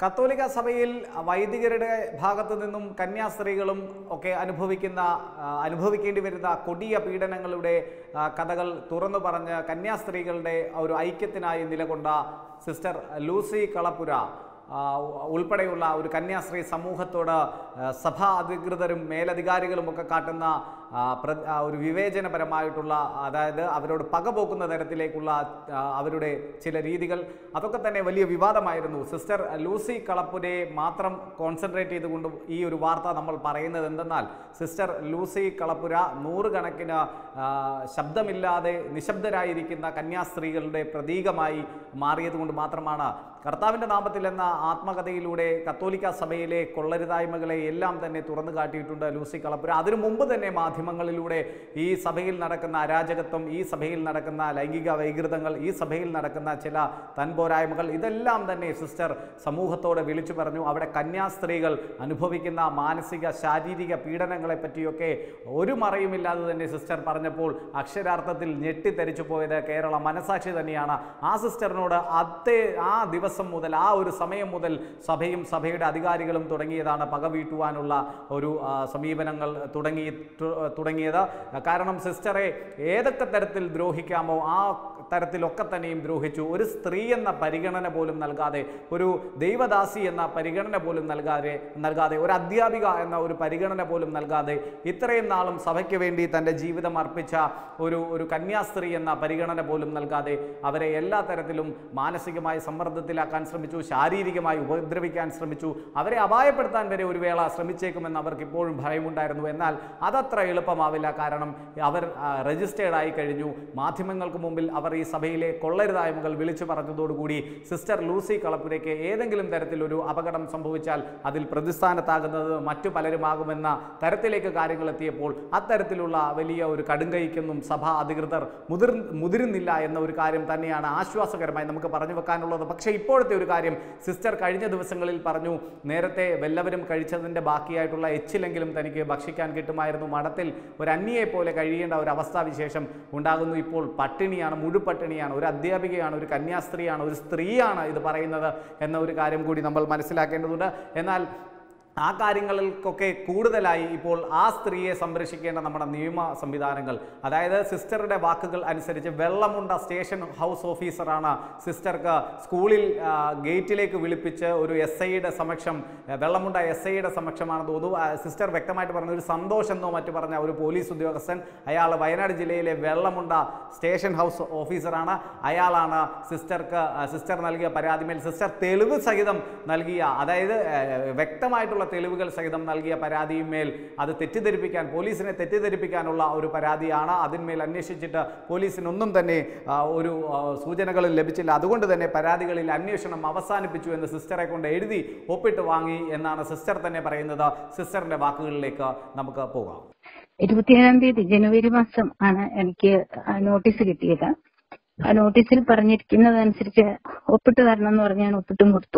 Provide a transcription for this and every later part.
കത്തോലിക്ക സഭയിൽ വൈദികരുടെ ഭാഗത്തു നിന്നും കന്യാസ്ത്രീകളും ഒക്കെ അനുഭവിക്കുന്ന ആ, അനുഭവിക്കേണ്ടി വരുന്ന കൊടിയ പീഡനങ്ങളുടെ ആ, കഥകൾ തുറന്നു പറഞ്ഞ് കന്യാസ്ത്രീകളുടെ ഒരു ഐക്യത്തിനായി നിലകൊണ്ട സിസ്റ്റർ ലൂസി കളപ്പുര ആ, ഉൾപ്പെടെയുള്ള ഒരു കന്യാസ്ത്രീ സമൂഹത്തോട് ആ, സഭാ അധികൃതരും മേലധികാരികളും ഒക്കെ കാട്ടുന്ന ആ, പ്ര- ആ, ഒരു വിവേചനപരമായിട്ടുള്ള അതായത് അവരോട് പകപോക്കുന്ന തരത്തിലേക്കുള്ള ആ, അവരുടെ ചില രീതികൾ അതൊക്കെ തന്നെ വലിയ വിവാദമായിരുന്നു സിസ്റ്റർ ലൂസി കളപ്പുരയെ മാത്രം കോൺസെൻട്രേറ്റ് ചെയ്തുകൊണ്ട് ഈ ഒരു വാർത്ത നമ്മൾ പറയുന്നത് എന്തെന്നാൽ സിസ്റ്റർ ലൂസി കളപ്പുര നൂറുകണക്കിന് ആ, ശബ്ദമില്ലാതെ നിശബ്ദരായിരിക്കുന്ന കന്യാസ്ത്രീകളുടെ പ്രതീകമായി മാറിയതുകൊണ്ട് മാത്രമാണ് കർത്താവിൻ്റെ നാമത്തിൽ എന്ന ആത്മകഥയിലൂടെ കത്തോലിക്ക സഭയിലെ കൊള്ളരുതായ്മകളെ എല്ലാം തന്നെ തുറന്നു കാട്ടിയിട്ടുണ്ട് ലൂസി കളപ്പുര അതിനു മുമ്പ് തന്നെ മാധ്യമങ്ങളിലൂടെ ഈ സഭയിൽ നടക്കുന്ന അരാജകത്വം ഈ സഭയിൽ നടക്കുന്ന ലൈംഗിക വൈകൃതങ്ങൾ ഈ സഭയിൽ നടക്കുന്ന ചില തൻപോരായ്മകൾ ഇതെല്ലാം തന്നെ സിസ്റ്റർ സമൂഹത്തോട് വിളിച്ചു പറഞ്ഞു അവിടെ കന്യാസ്ത്രീകൾ അനുഭവിക്കുന്ന മാനസിക ശാരീരിക പീഡനങ്ങളെ പറ്റിയൊക്കെ ഒരു മറയുമില്ലാതെ തന്നെ സിസ്റ്റർ പറഞ്ഞപ്പോൾ അക്ഷരാർത്ഥത്തിൽ ഞെട്ടിത്തെറിച്ചു പോയത് കേരള മനസാക്ഷി തന്നെയാണ് ആ സിസ്റ്ററിനോട് അതേ ആ ദിവസം മുതൽ ആ ഒരു സമയം മുതൽ സഭയും സഭയുടെ അധികാരികളും തുടങ്ങിയതാണ് പക വീട്ടുവാനുള്ള ഒരു ആ, സമീപനങ്ങൾ തുടങ്ങി തു- തുടങ്ങിയത് കാരണം സിസ്റ്ററെ ഏതൊക്കെ തരത്തിൽ ദ്രോഹിക്കാമോ ആ തരത്തിലൊക്കെ തന്നെയും ദ്രോഹിച്ചു ഒരു സ്ത്രീ എന്ന പരിഗണന പോലും നൽകാതെ ഒരു ദൈവദാസി എന്ന പരിഗണന പോലും നൽകാതെ നൽകാതെ ഒരു അധ്യാപിക എന്ന ഒരു പരിഗണന പോലും നൽകാതെ ഇത്രയും നാളും സഭയ്ക്ക് വേണ്ടി തൻ്റെ ജീവിതം അർപ്പിച്ച ഒരു ഒരു കന്യാസ്ത്രീ എന്ന പരിഗണന പോലും നൽകാതെ അവരെ എല്ലാ തരത്തിലും മാനസികമായി സമ്മർദ്ദത്തിലാക്കാൻ ശ്രമിച്ചു ശാരീരികമായി ഉപദ്രവിക്കാൻ ശ്രമിച്ചു അവരെ അപായപ്പെടുത്താൻ വരെ ഒരു വേള ശ്രമിച്ചേക്കുമെന്ന് അവർക്ക് ഇപ്പോഴും ഭയമുണ്ടായിരുന്നു എന്നാൽ അതത്ര എളുപ്പമാവില്ല കാരണം അവർ രജിസ്റ്റേർഡ് ആയി കഴിഞ്ഞു മാധ്യമങ്ങൾക്ക് മുമ്പിൽ അവർ ഈ സഭയിലെ കൊള്ളരുതായ്മകൾ വിളിച്ചു പറഞ്ഞതോടുകൂടി സിസ്റ്റർ ലൂസി കളപ്പുരയ്ക്ക് ഏതെങ്കിലും തരത്തിലൊരു അപകടം സംഭവിച്ചാൽ അതിൽ പ്രതിസ്ഥാനത്താകുന്നത് മറ്റു പലരുമാകുമെന്ന തരത്തിലേക്ക് കാര്യങ്ങൾ എത്തിയപ്പോൾ അത്തരത്തിലുള്ള വലിയ ഒരു കടുങ്കൈക്കൊന്നും സഭാ അധികൃതർ മുതിർ മുതിരുന്നില്ല എന്ന ഒരു കാര്യം തന്നെയാണ് ആശ്വാസകരമായി നമുക്ക് പറഞ്ഞു വെക്കാനുള്ളത് പക്ഷേ ഇപ്പോഴത്തെ ഒരു കാര്യം സിസ്റ്റർ കഴിഞ്ഞ ദിവസങ്ങളിൽ പറഞ്ഞു നേരത്തെ വല്ലവരും കഴിച്ചതിൻ്റെ ബാക്കിയായിട്ടുള്ള എച്ചിലെങ്കിലും തനിക്ക് ഭക്ഷിക്കാൻ കിട്ടുമായിരുന്നു മഠത്തിൽ ഒരു അന്യയെ പോലെ കഴിയേണ്ട ഒരു അവസ്ഥാവിശേഷം ഉണ്ടാകുന്നു ഇപ്പോൾ പട്ടിണിയാണ് മുഴുപട്ടിണിയാണ് ഒരു അധ്യാപികയാണ് ഒരു കന്യാസ്ത്രീയാണ് ഒരു സ്ത്രീയാണ് ഇത് പറയുന്നത് എന്ന ഒരു കാര്യം കൂടി നമ്മൾ മനസ്സിലാക്കേണ്ടതുണ്ട് എന്നാൽ ആ കാര്യങ്ങൾക്കൊക്കെ കൂടുതലായി ഇപ്പോൾ ആ സ്ത്രീയെ സംരക്ഷിക്കേണ്ട നമ്മുടെ നിയമ സംവിധാനങ്ങൾ അതായത് സിസ്റ്ററുടെ വാക്കുകൾ അനുസരിച്ച് വെള്ളമുണ്ട സ്റ്റേഷൻ ഹൗസ് ഓഫീസറാണ് സിസ്റ്റർക്ക് സ്കൂളിൽ ആ, ഗേറ്റിലേക്ക് വിളിപ്പിച്ച് ഒരു എസ് ഐയുടെ സമക്ഷം ആ, വെള്ളമുണ്ട എസ് ഐയുടെ സമക്ഷമാണെന്ന് തോന്നുന്നു ആ, സിസ്റ്റർ വ്യക്തമായിട്ട് പറഞ്ഞ ഒരു സന്തോഷം എന്നോ മറ്റു പറഞ്ഞ ഒരു പോലീസ് ഉദ്യോഗസ്ഥൻ അയാൾ വയനാട് ജില്ലയിലെ വെള്ളമുണ്ട സ്റ്റേഷൻ ഹൗസ് ഓഫീസറാണ് അയാളാണ് സിസ്റ്റർക്ക് ആ, സിസ്റ്റർ നൽകിയ പരാതിമേൽ സിസ്റ്റർ തെളിവ് സഹിതം നൽകിയ അതായത് ആ, വ്യക്തമായിട്ടുള്ള തെളിവുകൾ സഹിതം നൽകിയ പരാതിയുമേൽ അത് തെറ്റിദ്ധരിപ്പിക്കാൻ പോലീസിനെ തെറ്റിദ്ധരിപ്പിക്കാനുള്ള ഒരു പരാതിയാണ് അതിന്മേൽ അന്വേഷിച്ചിട്ട് പോലീസിനൊന്നും തന്നെ ആ, ഒരു ആ, സൂചനകളും ലഭിച്ചില്ല അതുകൊണ്ട് തന്നെ പരാതികളിൽ അന്വേഷണം അവസാനിപ്പിച്ചു എന്ന് സിസ്റ്ററെ കൊണ്ട് എഴുതി ഒപ്പിട്ട് വാങ്ങി എന്നാണ് സിസ്റ്റർ തന്നെ പറയുന്നത് സിസ്റ്ററിന്റെ വാക്കുകളിലേക്ക് നമുക്ക് പോകാം ഇരുപത്തിയേഴാം തീയതി ജനുവരി മാസം ആണ് എനിക്ക് ആ നോട്ടീസ് കിട്ടിയത് ആ നോട്ടീസിൽ പറഞ്ഞിരിക്കുന്നതനുസരിച്ച് ഒപ്പിട്ട് തരണം എന്ന് പറഞ്ഞ് ഞാൻ ഒപ്പിട്ടും കൊടുത്തു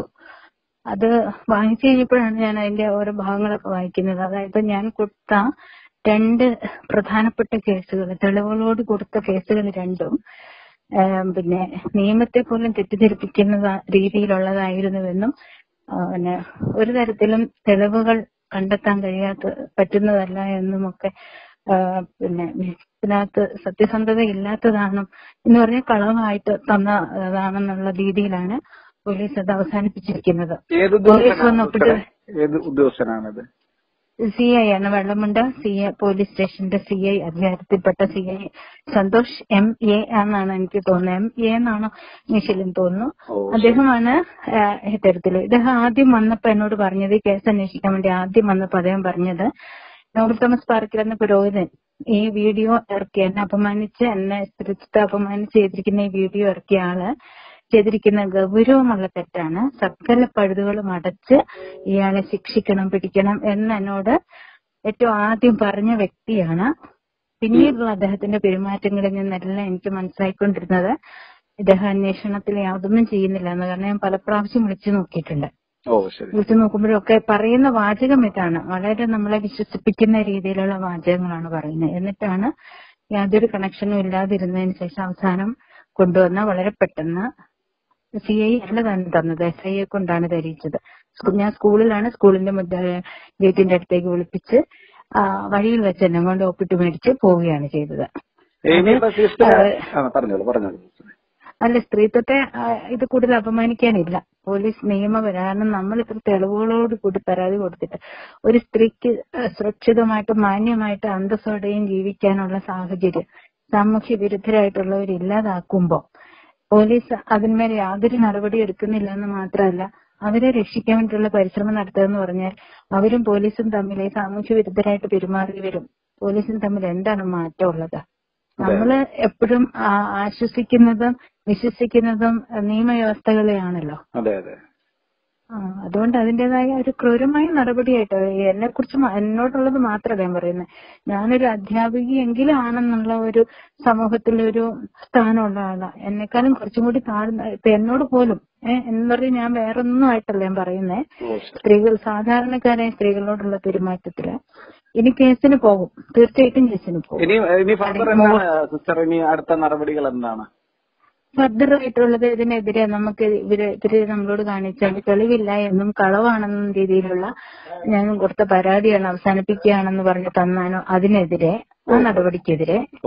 അത് വാങ്ങിച്ചു കഴിഞ്ഞപ്പോഴാണ് ഞാൻ അതിന്റെ ഓരോ ഭാഗങ്ങളൊക്കെ വായിക്കുന്നത് അതായത് ഞാൻ കൊടുത്ത രണ്ട് പ്രധാനപ്പെട്ട കേസുകൾ തെളിവുകളോട് കൊടുത്ത കേസുകൾ രണ്ടും ഏം, പിന്നെ നിയമത്തെ പോലും തെറ്റിദ്ധരിപ്പിക്കുന്ന രീതിയിലുള്ളതായിരുന്നുവെന്നും ആ, പിന്നെ ഒരു തരത്തിലും തെളിവുകൾ കണ്ടെത്താൻ കഴിയാത്ത പറ്റുന്നതല്ല എന്നുമൊക്കെ ആ, പിന്നെ ഇതിനകത്ത് സത്യസന്ധത ഇല്ലാത്തതാണെന്നും എന്ന് പറഞ്ഞ കളവായിട്ട് തന്നതാണെന്നുള്ള രീതിയിലാണ് പോലീസ് അത് അവസാനിപ്പിച്ചിരിക്കുന്നത് ഏത് പോലീസ് വന്ന് ഒപ്പിട്ട് ഉദ്യോഗസ്ഥനാണ് ഏത് ഉദ്യോഗസ്ഥനാണിത് സി ഐ ആണ് വെള്ളമുണ്ട സി എ പോലീസ് സ്റ്റേഷന്റെ സി ഐ അധികാരത്തിൽപ്പെട്ട C I Santhosh M A എന്നാണ് എനിക്ക് തോന്നുന്നത് എം എ എന്നാണ് ഇനീഷ്യലും തോന്നുന്നു ഓ, ശരി. അദ്ദേഹമാണ് ആ, ഇത്തരത്തില് ഇദ്ദേഹം ആദ്യം വന്നപ്പോ എന്നോട് പറഞ്ഞത് ഈ കേസ് അന്വേഷിക്കാൻ വേണ്ടി ആദ്യം വന്നപ്പോ അദ്ദേഹം പറഞ്ഞത് നോബൽ തോമസ് പാർക്കിൽ എന്ന പുരോഹിതൻ ഈ വീഡിയോ ഇറക്കി എന്നെ അപമാനിച്ച് എന്നെ സ്ത്രീത്വത്തെ അപമാനിച്ച് ചെയ്തിരിക്കുന്ന ഈ വീഡിയോ ഇറക്കിയ ആള് ചെയ്തിരിക്കുന്ന ഗൗരവമുള്ള തെറ്റാണ് സകല പഴുതുകളും അടച്ച് ഇയാളെ ശിക്ഷിക്കണം പിടിക്കണം എന്ന് എന്നോട് ഏറ്റവും ആദ്യം പറഞ്ഞ വ്യക്തിയാണ് പിന്നീടുള്ള അദ്ദേഹത്തിന്റെ പെരുമാറ്റങ്ങളിൽ നിന്നെല്ലാം എനിക്ക് മനസ്സിലായിക്കൊണ്ടിരുന്നത് ഇദ്ദേഹം അന്വേഷണത്തിൽ യാതൊന്നും ചെയ്യുന്നില്ല എന്ന് കാരണം ഞാൻ പല പ്രാവശ്യം വിളിച്ചു നോക്കിയിട്ടുണ്ട് ഓ ശരി വിളിച്ചു നോക്കുമ്പോഴൊക്കെ പറയുന്ന വാചകം ഇതാണ് വളരെ നമ്മളെ വിശ്വസിപ്പിക്കുന്ന രീതിയിലുള്ള വാചകങ്ങളാണ് പറയുന്നത് എന്നിട്ടാണ് യാതൊരു കണക്ഷനും ഇല്ലാതിരുന്നതിന് ശേഷം അവസാനം കൊണ്ടുവന്ന വളരെ പെട്ടെന്ന് സി ഐ അല്ല തന്നെ തന്നത് എസ് ഐയെ കൊണ്ടാണ് ധരിച്ചത് സ്കൂ- ഞാൻ സ്കൂളിലാണ് സ്കൂളിന്റെ മുദ്ര ഗേറ്റിന്റെ അടുത്തേക്ക് വിളിപ്പിച്ച് ആ, വഴിയിൽ വെച്ച് എന്നെ കൊണ്ട് ഒപ്പിട്ട് മേടിച്ച് പോവുകയാണ് ചെയ്തത് ഇനിയിപ്പോ സിസ്റ്റർ അത് ആ പറഞ്ഞോളൂ പറഞ്ഞോളൂ അല്ല സ്ത്രീത്വത്തെ ആ, ഇത് കൂടുതൽ അപമാനിക്കാനില്ല പോലീസ് നിയമപരം കാരണം നമ്മൾ ഇത്ര തെളിവുകളോട് കൂടി പരാതി കൊടുത്തിട്ട് ഒരു സ്ത്രീക്ക് ആ, സുരക്ഷിതമായിട്ട് മാന്യമായിട്ട് അന്തസ്സോടെയും ജീവിക്കാനുള്ള സാഹചര്യം സാമൂഹ്യ വിരുദ്ധരായിട്ടുള്ളവർ ഇല്ലാതാക്കുമ്പോ പോലീസ് അതിന്മേൽ യാതൊരു നടപടി എടുക്കുന്നില്ല എന്ന് മാത്രമല്ല അവരെ രക്ഷിക്കാൻ വേണ്ടിയുള്ള പരിശ്രമം നടത്തുക എന്ന് പറഞ്ഞാൽ അവരും പോലീസും തമ്മിൽ ഈ സാമൂഹ്യ വിരുദ്ധരായിട്ട് പെരുമാറിയവരും പോലീസും തമ്മിൽ എന്താണ് മാറ്റമുള്ളത് നമ്മള് എപ്പോഴും ആ- ആശ്വസിക്കുന്നതും വിശ്വസിക്കുന്നതും നിയമവ്യവസ്ഥകളെയാണല്ലോ അതെ അതെ ആ, അതുകൊണ്ട് അതിന്റേതായ ഒരു ക്രൂരമായ നടപടിയായിട്ട് എന്നെ കുറിച്ച് എന്നോടുള്ളത് മാത്രമല്ല ഞാൻ പറയുന്നത് ഞാനൊരു അധ്യാപികയെങ്കിലും ആണെന്നുള്ള ഒരു സമൂഹത്തിലെ ഒരു സ്ഥാനമുള്ള ആളാണ് എന്നെക്കാളും കുറച്ചും കൂടി താഴ്ന്ന ഇപ്പൊ എന്നോട് പോലും ഏഹ് എന്ന് പറഞ്ഞ് ഞാൻ വേറൊന്നും ആയിട്ടല്ല ഞാൻ പറയുന്നേ ഓ ശരി സ്ത്രീകൾ സാധാരണക്കാരായ സ്ത്രീകളോടുള്ള പെരുമാറ്റത്തില് ഇനി കേസിന് പോകും തീർച്ചയായിട്ടും കേസിന് പോകും ഇനി ഇനി ഫർദർ എന്താണ് സിസ്റ്റർ ഇനി അടുത്ത നടപടികൾ എന്താണ് ഫർദർ ആയിട്ടുള്ളത് ഇതിനെതിരെ നമുക്ക് ഇവര് ഇവര് നമ്മളോട് കാണിച്ച തെളിവില്ല എന്നും കളവാണെന്നും രീതിയിലുള്ള ഞാൻ കൊടുത്ത പരാതിയാണ് അവസാനിപ്പിക്കുകയാണെന്ന് പറഞ്ഞ് തന്നാനോ അതിനെതിരെ ആ നടപടിക്കെതിരെ ഓ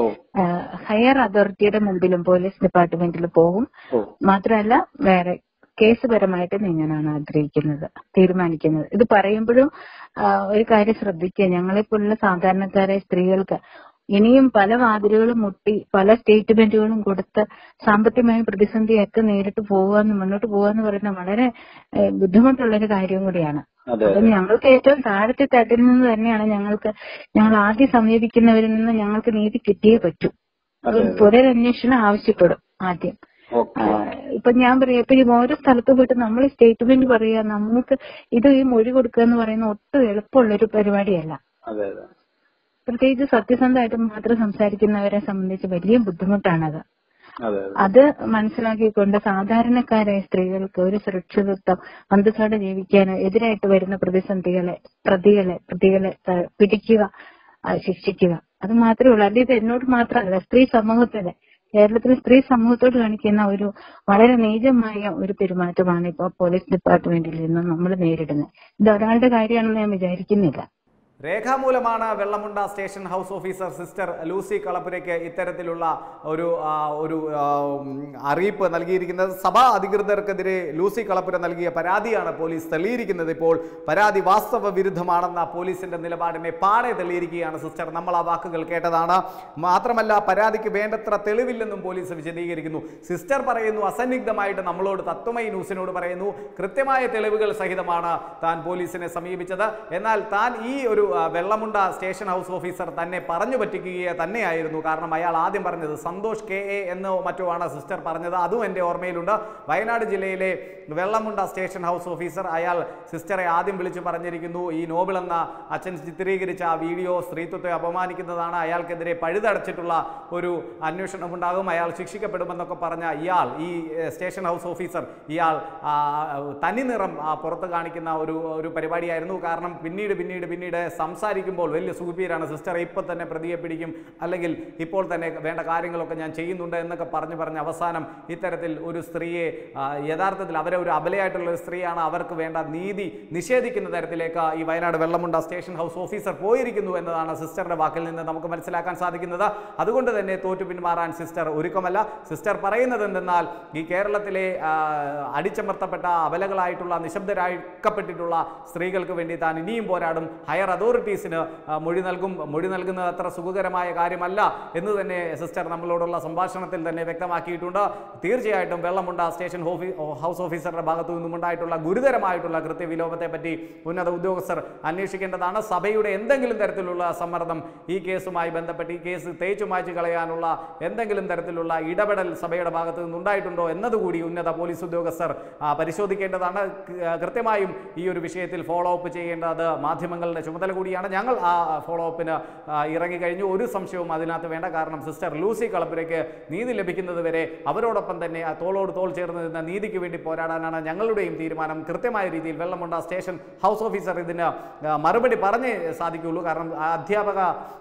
ഹയർ അതോറിറ്റിയുടെ മുമ്പിലും പോലീസ് ഡിപ്പാർട്ട്മെന്റിൽ പോകും ഓ മാത്രമല്ല വേറെ കേസ് പരമായിട്ട് നീങ്ങാനാണ് ആഗ്രഹിക്കുന്നത് തീരുമാനിക്കുന്നത് ഇത് പറയുമ്പോഴും ആ, ഒരു കാര്യം ശ്രദ്ധിക്കുക ഞങ്ങളെപ്പോലുള്ള സാധാരണക്കാരായ സ്ത്രീകൾക്ക് ഇനിയും പല വാതിലുകളും മുട്ടി പല സ്റ്റേറ്റ്മെന്റുകളും കൊടുത്ത് സാമ്പത്തികമായ പ്രതിസന്ധിയൊക്കെ നേരിട്ട് പോവാന്ന് മുന്നോട്ട് പോവാന്ന് പറയുന്നത് വളരെ ഏഹ്, ബുദ്ധിമുട്ടുള്ള ഒരു കാര്യം കൂടിയാണ് അതെ അപ്പൊ ഞങ്ങൾക്ക് ഏറ്റവും താഴത്തെ തട്ടിൽ നിന്ന് തന്നെയാണ് ഞങ്ങൾക്ക് ഞങ്ങൾ ആദ്യം സമീപിക്കുന്നവരിൽ നിന്ന് ഞങ്ങൾക്ക് നീതി കിട്ടിയേ പറ്റൂ അതെ, പുനരന്വേഷണം ആവശ്യപ്പെടും ആദ്യം ഓക്കെ ആ, ഇപ്പൊ ഞാൻ പറയാം ഇപ്പൊ ഈ ഓരോ സ്ഥലത്ത് പോയിട്ട് നമ്മൾ സ്റ്റേറ്റ്മെന്റ് പറയുക നമുക്ക് ഇത് ഈ മൊഴി കൊടുക്കുക എന്ന് പറയുന്ന ഒട്ടും എളുപ്പമുള്ള ഒരു പരിപാടിയല്ല അതെ അതെ പ്രത്യേകിച്ച് സത്യസന്ധമായിട്ട് മാത്രം സംസാരിക്കുന്നവരെ സംബന്ധിച്ച് വലിയ ബുദ്ധിമുട്ടാണത് അതെ അതെ അത് മനസ്സിലാക്കിക്കൊണ്ട് സാധാരണക്കാരായ സ്ത്രീകൾക്ക് ഒരു സുരക്ഷിതത്വം അന്തസ്സോടെ ജീവിക്കാൻ എതിരായിട്ട് വരുന്ന പ്രതിസന്ധികളെ പ്രതികളെ പ്രതികളെ ത- പിടിക്കുക ആ, ശിക്ഷിക്കുക അത് മാത്രമേ ഉള്ളൂ അല്ലാതെ ഇത് എന്നോട് മാത്രമല്ല സ്ത്രീ സമൂഹത്തിലെ കേരളത്തിലെ സ്ത്രീ സമൂഹത്തോട് കാണിക്കുന്ന ഒരു വളരെ നീചമായ ഒരു പെരുമാറ്റമാണ് ഇപ്പോൾ പോലീസ് ഡിപ്പാർട്ട്മെന്റിൽ നിന്ന് നമ്മൾ നേരിടുന്നത് ഇത് ഒരാളുടെ കാര്യമാണെന്ന് ഞാൻ വിചാരിക്കുന്നില്ല രേഖാമൂലമാണ് Vellamunda station house officer sister Lucy കളപ്പുരയ്ക്ക് ഇത്തരത്തിലുള്ള ഒരു ആ, ഒരു ആ, ഉം, അറിയിപ്പ് നൽകിയിരിക്കുന്നത് സഭാ അധികൃതർക്കെതിരെ ലൂസി കളപ്പുര നൽകിയ പരാതിയാണ് പോലീസ് തെളിയിരിക്കുന്നത് ഇപ്പോൾ പരാതി വാസ്തവ വിരുദ്ധമാണെന്ന പോലീസിന്റെ നിലപാടിനെ പാടെ തെളിയിരിക്കുകയാണ് സിസ്റ്റർ നമ്മൾ ആ വാക്കുകൾ കേട്ടതാണ് മാത്രമല്ല പരാതിക്ക് വേണ്ടത്ര തെളിവില്ലെന്നും പോലീസ് വിശദീകരിക്കുന്നു സിസ്റ്റർ പറയുന്നു അസന്നിഗ്ധമായിട്ട് നമ്മളോട് തത്വമയി ന്യൂസിനോട് പറയുന്നു കൃത്യമായ തെളിവുകൾ സഹിതമാണ് താൻ പോലീസിനെ സമീപിച്ചത് എന്നാൽ താൻ ഈ ഒരു ആ, വെള്ളമുണ്ട സ്റ്റേഷൻ ഹൗസ് ഓഫീസർ തന്നെ പറഞ്ഞു പറ്റിക്കുക തന്നെയായിരുന്നു കാരണം അയാൾ ആദ്യം പറഞ്ഞത് സന്തോഷ് കെ എ എന്നോ മറ്റോ ആണ് സിസ്റ്റർ പറഞ്ഞത് അതും എൻ്റെ ഓർമ്മയിലുണ്ട് വയനാട് ജില്ലയിലെ വെള്ളമുണ്ട സ്റ്റേഷൻ ഹൗസ് ഓഫീസർ അയാൾ സിസ്റ്ററെ ആദ്യം വിളിച്ചു പറഞ്ഞിരിക്കുന്നു ഈ നോബിൾ എന്ന അച്ഛൻ ചിത്രീകരിച്ച ആ വീഡിയോ സ്ത്രീത്വത്തെ അപമാനിക്കുന്നതാണ് അയാൾക്കെതിരെ പഴുതടച്ചിട്ടുള്ള ഒരു അന്വേഷണം ഉണ്ടാകും അയാൾ ശിക്ഷിക്കപ്പെടുമെന്നൊക്കെ പറഞ്ഞ ഇയാൾ ഈ ഏഹ്, സ്റ്റേഷൻ ഹൗസ് ഓഫീസർ ഇയാൾ ആ, തനി നിറം ആ, പുറത്ത് കാണിക്കുന്ന ഒരു ഒരു പരിപാടിയായിരുന്നു കാരണം പിന്നീട് പിന്നീട് പിന്നീട് സംസാരിക്കുമ്പോൾ വലിയ സൂപ്പീരാണ് സിസ്റ്റർ ഇപ്പം തന്നെ പ്രതിയെ പിടിക്കും അല്ലെങ്കിൽ ഇപ്പോൾ തന്നെ വേണ്ട കാര്യങ്ങളൊക്കെ ഞാൻ ചെയ്യുന്നുണ്ട് എന്നൊക്കെ പറഞ്ഞു പറഞ്ഞ് അവസാനം ഇത്തരത്തിൽ ഒരു സ്ത്രീയെ ആ, യഥാർത്ഥത്തിൽ അവരെ ഒരു അബലയായിട്ടുള്ള ഒരു സ്ത്രീയാണ് അവർക്ക് വേണ്ട നീതി നിഷേധിക്കുന്ന തരത്തിലേക്ക് ഈ Wayanad Vellamunda station house officer പോയിരിക്കുന്നു എന്നതാണ് സിസ്റ്ററുടെ വാക്കിൽ നിന്ന് നമുക്ക് മനസ്സിലാക്കാൻ സാധിക്കുന്നത് അതുകൊണ്ട് തന്നെ തോറ്റു പിന്മാറാൻ സിസ്റ്റർ ഒരുക്കമല്ല സിസ്റ്റർ പറയുന്നത് എന്തെന്നാൽ ഈ കേരളത്തിലെ ആ, അടിച്ചമർത്തപ്പെട്ട അബലകളായിട്ടുള്ള നിശബ്ദരാക്കപ്പെട്ടിട്ടുള്ള സ്ത്രീകൾക്ക് വേണ്ടി താൻ ഇനിയും പോരാടും ഹയർ അതോറിറ്റീസിന് ആ, മൊഴി നൽകും മൊഴി നൽകുന്നത് അത്ര സുഖകരമായ കാര്യമല്ല എന്ന് തന്നെ സിസ്റ്റർ നമ്മളോടുള്ള സംഭാഷണത്തിൽ തന്നെ വ്യക്തമാക്കിയിട്ടുണ്ട് തീർച്ചയായിട്ടും വെള്ളമുണ്ട സ്റ്റേഷൻ ഓഫീ ഹൗസ് ഓഫീസറുടെ ഭാഗത്തു നിന്നും ഉണ്ടായിട്ടുള്ള ഗുരുതരമായിട്ടുള്ള കൃത്യവിലോപത്തെ പറ്റി ഉന്നത ഉദ്യോഗസ്ഥർ അന്വേഷിക്കേണ്ടതാണ് സഭയുടെ എന്തെങ്കിലും തരത്തിലുള്ള സമ്മർദ്ദം ഈ കേസുമായി ബന്ധപ്പെട്ട് ഈ കേസ് തേച്ചു മായ്ച്ചു കളയാനുള്ള എന്തെങ്കിലും തരത്തിലുള്ള ഇടപെടൽ സഭയുടെ ഭാഗത്തു നിന്നുണ്ടായിട്ടുണ്ടോ എന്നതുകൂടി ഉന്നത പോലീസ് ഉദ്യോഗസ്ഥർ ആ, പരിശോധിക്കേണ്ടതാണ് ക- കൃത്യമായും ഈ ഒരു വിഷയത്തിൽ ഫോളോ അപ്പ് ചെയ്യേണ്ടത് മാധ്യമങ്ങളുടെ ചുമതല കൂടിയാണ് ഞങ്ങൾ ആ ഫോളോ അപ്പിന് ഇറങ്ങിക്കഴിഞ്ഞു ഒരു സംശയവും അതിനകത്ത് വേണ്ട കാരണം സിസ്റ്റർ ലൂസി കളപ്പുരയ്ക്ക് നീതി ലഭിക്കുന്നത് വരെ അവരോടൊപ്പം തന്നെ ആ തോളോട് തോൾ ചേർന്ന് നിന്ന നീതിക്ക് വേണ്ടി പോരാടാനാണ് ഞങ്ങളുടെയും തീരുമാനം കൃത്യമായ രീതിയിൽ വെള്ളമുണ്ട സ്റ്റേഷൻ ഹൗസ് ഓഫീസർ ഇതിന് ആ, മറുപടി പറഞ്ഞേ സാധിക്കുകയുള്ളൂ കാരണം ആ അധ്യാപക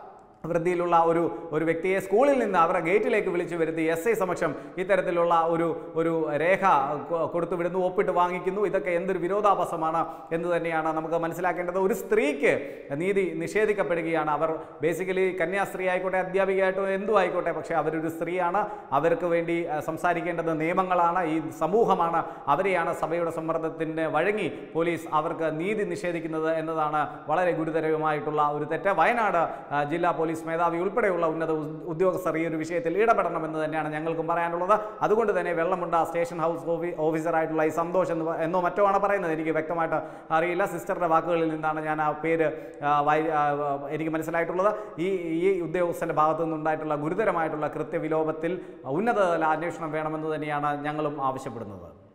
വൃത്തിയിലുള്ള ഒരു ഒരു വ്യക്തിയെ സ്കൂളിൽ നിന്ന് അവരുടെ ഗേറ്റിലേക്ക് വിളിച്ചു വരുത്തി എസ് ഐ സമക്ഷം ഇത്തരത്തിലുള്ള ഒരു ഒരു രേഖ കൊ- കൊടുത്തു വിടുന്നു ഒപ്പിട്ട് വാങ്ങിക്കുന്നു ഇതൊക്കെ എന്തൊരു വിരോധാഭാസമാണ് എന്ന് തന്നെയാണ് നമുക്ക് മനസ്സിലാക്കേണ്ടത് ഒരു സ്ത്രീക്ക് നീതി നിഷേധിക്കപ്പെടുകയാണ് അവർ ബേസിക്കലി കന്യാസ്ത്രീ ആയിക്കോട്ടെ അധ്യാപികയായിട്ടോ എന്തും ആയിക്കോട്ടെ പക്ഷേ അവരൊരു സ്ത്രീയാണ് അവർക്ക് വേണ്ടി അഹ്, സംസാരിക്കേണ്ടത് നിയമങ്ങളാണ് ഈ സമൂഹമാണ് അവരെയാണ് സഭയുടെ സമ്മർദ്ദത്തിന് വഴങ്ങി പോലീസ് അവർക്ക് നീതി നിഷേധിക്കുന്നത് എന്നതാണ് വളരെ ഗുരുതരമായിട്ടുള്ള ഒരു തെറ്റ് വയനാട് ആ, ജില്ലാ പോലീസ് മേധാവി ഉൾപ്പെടെയുള്ള ഉന്നത ഉ- ഉദ്യോഗസ്ഥർ ഈ ഒരു വിഷയത്തിൽ ഇടപെടണമെന്ന് തന്നെയാണ് ഞങ്ങൾക്കും പറയാനുള്ളത് അതുകൊണ്ട് തന്നെ വെള്ളമുണ്ട സ്റ്റേഷൻ ഹൗസ് ഓഫീ ഓഫീസറായിട്ടുള്ള ഈ സന്തോഷ് എന്ന് പ- എന്നോ മറ്റോ ആണ് പറയുന്നത് എനിക്ക് വ്യക്തമായിട്ട് അറിയില്ല സിസ്റ്ററുടെ വാക്കുകളിൽ നിന്നാണ് ഞാൻ ആ പേര് ആ, വായി- ആ, ആ, എനിക്ക് മനസ്സിലായിട്ടുള്ളത് ഈ ഈ ഉദ്യോഗസ്ഥന്റെ ഭാഗത്തു നിന്നുണ്ടായിട്ടുള്ള ഗുരുതരമായിട്ടുള്ള കൃത്യവിലോപത്തിൽ ഉന്നതതല അന്വേഷണം വേണമെന്ന് തന്നെയാണ് ഞങ്ങളും ആവശ്യപ്പെടുന്നത്